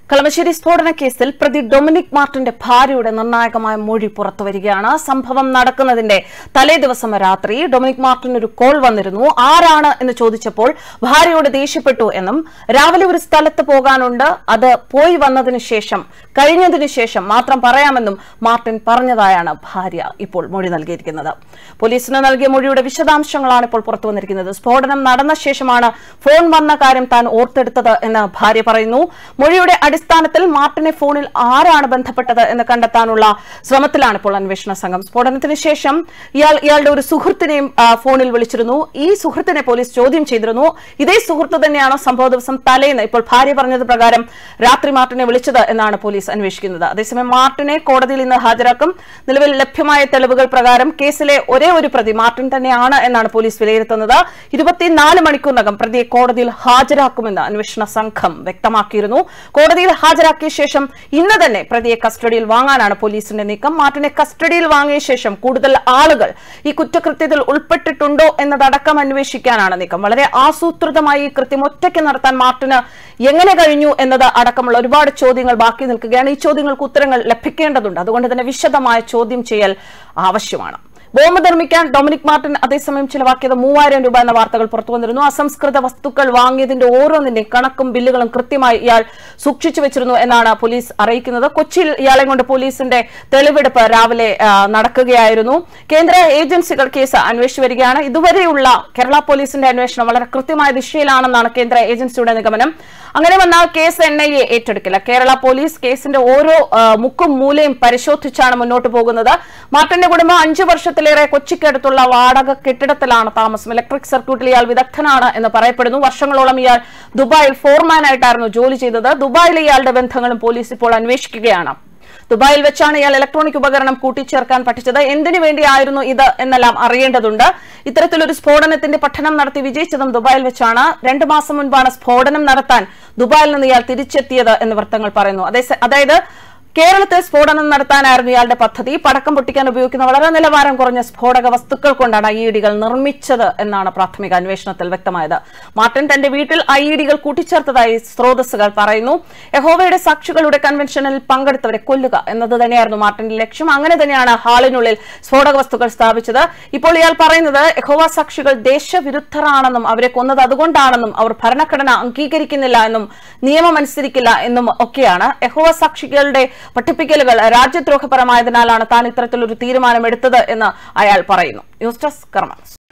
കളമശ്ശേരി സ്ഫോടന കേസിൽ പ്രതി ഡൊമിനിക് മാർട്ടിന്റെ ഭാര്യയുടെ നിർണായകമായ മൊഴി പുറത്തുവരികയാണ് സംഭവം നടക്കുന്നതിന്റെ തലേ ദിവസം രാത്രി ഡൊമിനിക് മാർട്ടിന് ഒരു കോൾ വന്നിരുന്നു ആരാണ് എന്ന് ചോദിച്ചപ്പോൾ ഭാര്യയോട് ദേഷ്യപ്പെട്ടു എന്നും രാവിലെ ഒരു സ്ഥലത്ത് പോകാനുണ്ട് അത് പോയി വന്നതിന് ശേഷം കഴിഞ്ഞതിന് ശേഷം മാത്രം പറയാമെന്നും മാർട്ടിൻ പറഞ്ഞതായാണ് ഭാര്യ ഇപ്പോൾ മൊഴി നൽകിയിരിക്കുന്നത് പോലീസിന് നൽകിയ മൊഴിയുടെ വിശദാംശങ്ങളാണ് ഇപ്പോൾ പുറത്തു വന്നിരിക്കുന്നത് സ്ഫോടനം നടന്ന ശേഷമാണ് ഫോൺ വന്ന കാര്യം താൻ ഓർത്തെടുത്തത് എന്ന് ഭാര്യ പറയുന്നു മൊഴിയുടെ അടിസ്ഥാനത്തിൽ മാർട്ടിനെ ഫോണിൽ ആരാണ് ബന്ധപ്പെട്ടത് എന്ന് കണ്ടെത്താനുള്ള ശ്രമത്തിലാണ് ഇപ്പോൾ അന്വേഷണ സംഘം സ്ഫോടനത്തിന് ശേഷം ഇയാൾ ഇയാളുടെ ഒരു സുഹൃത്തിനെയും ആ, ഫോണിൽ വിളിച്ചിരുന്നു ഈ സുഹൃത്തിനെ പോലീസ് ചോദ്യം ചെയ്തിരുന്നു ഇതേ സുഹൃത്ത് തന്നെയാണോ സംഭവ ദിവസം തലേന്ന് ഇപ്പോൾ ഭാര്യ പറഞ്ഞത് പ്രകാരം രാത്രി മാർട്ടിനെ വിളിച്ചത് എന്നാണ് പോലീസ് അന്വേഷിക്കുന്നത് അതേസമയം മാർട്ടിനെ കോടതിയിൽ ഇന്ന് ഹാജരാക്കും നിലവിൽ ലഭ്യമായ തെളിവുകൾ പ്രകാരം കേസിലെ ഒരേ ഒരു പ്രതി മാർട്ടിൻ തന്നെയാണ് എന്നാണ് പോലീസ് വിലയിരുത്തുന്നത് ഇരുപത്തിനാല് മണിക്കൂറിനകം പ്രതിയെ കോടതിയിൽ ഹാജരാക്കുമെന്ന് അന്വേഷണ സംഘം വ്യക്തമാക്കിയിരുന്നു കോടതിയിൽ ഹാജരാക്കിയ ശേഷം ഇന്ന് തന്നെ പ്രതിയെ കസ്റ്റഡിയിൽ വാങ്ങാനാണ് പോലീസിന്റെ നീക്കം മാർട്ടിനെ കസ്റ്റഡിയിൽ വാങ്ങിയ ശേഷം കൂടുതൽ ആളുകൾ ഈ കുറ്റകൃത്യത്തിൽ ഉൾപ്പെട്ടിട്ടുണ്ടോ എന്നതടക്കം അന്വേഷിക്കാനാണ് നീക്കം വളരെ ആസൂത്രിതമായി ഈ കൃത്യം ഒറ്റയ്ക്ക് നടത്താൻ മാർട്ടിന് എങ്ങനെ കഴിഞ്ഞു എന്നത് അടക്കമുള്ള ഒരുപാട് ചോദ്യങ്ങൾ ബാക്കി നിൽക്കുകയാണ് ഈ ചോദ്യങ്ങൾക്ക് ഉത്തരങ്ങൾ ലഭിക്കേണ്ടതുണ്ട് അതുകൊണ്ട് തന്നെ വിശദമായ ചോദ്യം ചെയ്യൽ ആവശ്യമാണ് ബോംബ് നിർമ്മിക്കാൻ ഡൊമിനിക് മാർട്ടിൻ അതേസമയം ചിലവാക്കിയത് മൂവായിരം രൂപ എന്ന വാർത്തകൾ പുറത്തു വന്നിരുന്നു അസംസ്കൃത വസ്തുക്കൾ വാങ്ങിയതിന്റെ ഓരോന്നിന്റെയും കണക്കും ബില്ലുകളും കൃത്യമായി ഇയാൾ സൂക്ഷിച്ചു വെച്ചിരുന്നു എന്നാണ് പോലീസ് അറിയിക്കുന്നത് കൊച്ചിയിൽ ഇയാളെ കൊണ്ട് പോലീസിന്റെ തെളിവെടുപ്പ് രാവിലെ ആ, നടക്കുകയായിരുന്നു കേന്ദ്ര ഏജൻസികൾ കേസ് അന്വേഷിച്ചു വരികയാണ് ഇതുവരെയുള്ള കേരള പോലീസിന്റെ അന്വേഷണം വളരെ കൃത്യമായ ദിശയിലാണെന്നാണ് കേന്ദ്ര ഏജൻസിയുടെ നിഗമനം അങ്ങനെ വന്നാൽ കേസ് എൻ ഐ എ ഏറ്റെടുക്കില്ല കേരള പോലീസ് കേസിന്റെ ഓരോ ആ, മുക്കും മൂലയും പരിശോധിച്ചാണ് മുന്നോട്ട് പോകുന്നത് മാർട്ടിന്റെ കുടുംബം അഞ്ചു വർഷത്തിലേറെ കൊച്ചിക്കടുത്തുള്ള വാടക കെട്ടിടത്തിലാണ് താമസം ഇലക്ട്രിക് സർക്യൂട്ടിൽ ഇയാൾ വിദഗ്ധനാണ് എന്ന് പറയപ്പെടുന്നു വർഷങ്ങളോളം ഇയാൾ ദുബായിൽ ഫോർമാനായിട്ടായിരുന്നു ജോലി ചെയ്തത് ദുബായിലെ ഇയാളുടെ ബന്ധങ്ങളും പോലീസ് ഇപ്പോൾ അന്വേഷിക്കുകയാണ് ദുബായിൽ വെച്ചാണ് ഇയാൾ ഇലക്ട്രോണിക് ഉപകരണം കൂട്ടിച്ചേർക്കാൻ പഠിച്ചത് എന്തിനു വേണ്ടിയായിരുന്നു ഇത് എന്നെല്ലാം അറിയേണ്ടതുണ്ട് ഇത്തരത്തിലൊരു സ്ഫോടനത്തിന്റെ പഠനം നടത്തി വിജയിച്ചതും ദുബായിൽ വെച്ചാണ് രണ്ടു മാസം മുൻപാണ് സ്ഫോടനം നടത്താൻ ദുബായിൽ നിന്ന് ഇയാൾ തിരിച്ചെത്തിയത് എന്ന് വൃത്തങ്ങൾ പറയുന്നു അതേ അതായത് കേരളത്തിൽ സ്ഫോടനം നടത്താനായിരുന്നു ഇയാളുടെ പദ്ധതി പടക്കം പൊട്ടിക്കാൻ ഉപയോഗിക്കുന്ന വളരെ നിലവാരം കുറഞ്ഞ സ്ഫോടക വസ്തുക്കൾ കൊണ്ടാണ് ഐ ഡികൾ നിർമ്മിച്ചത് എന്നാണ് പ്രാഥമിക അന്വേഷണത്തിൽ വ്യക്തമായത് മാർട്ടിൻ തന്റെ വീട്ടിൽ ഐ ഡികൾ കൂട്ടിച്ചേർത്തതായി സ്രോതസ്സുകൾ പറയുന്നു യഹോവയുടെ സാക്ഷികളുടെ കൺവെൻഷനിൽ പങ്കെടുത്തവരെ കൊല്ലുക എന്നത് തന്നെയായിരുന്നു മാർട്ടിന്റെ ലക്ഷ്യം അങ്ങനെ തന്നെയാണ് ഹാളിനുള്ളിൽ സ്ഫോടക വസ്തുക്കൾ സ്ഥാപിച്ചത് ഇപ്പോൾ ഇയാൾ പറയുന്നത് യഹോവ സാക്ഷികൾ ദേശവിരുദ്ധരാണെന്നും അവരെ കൊന്നത് അതുകൊണ്ടാണെന്നും അവർ ഭരണഘടന അംഗീകരിക്കുന്നില്ല എന്നും നിയമം അനുസരിക്കില്ല എന്നും ഒക്കെയാണ് യഹോവ സാക്ഷികളുടെ പഠിപ്പിക്കലുകൾ രാജ്യദ്രോഹപരമായതിനാലാണ് താൻ ഇത്തരത്തിലൊരു തീരുമാനമെടുത്തത് എന്ന് അയാൾ പറയുന്നു ന്യൂസ് ഡെസ്ക് കർമ്മ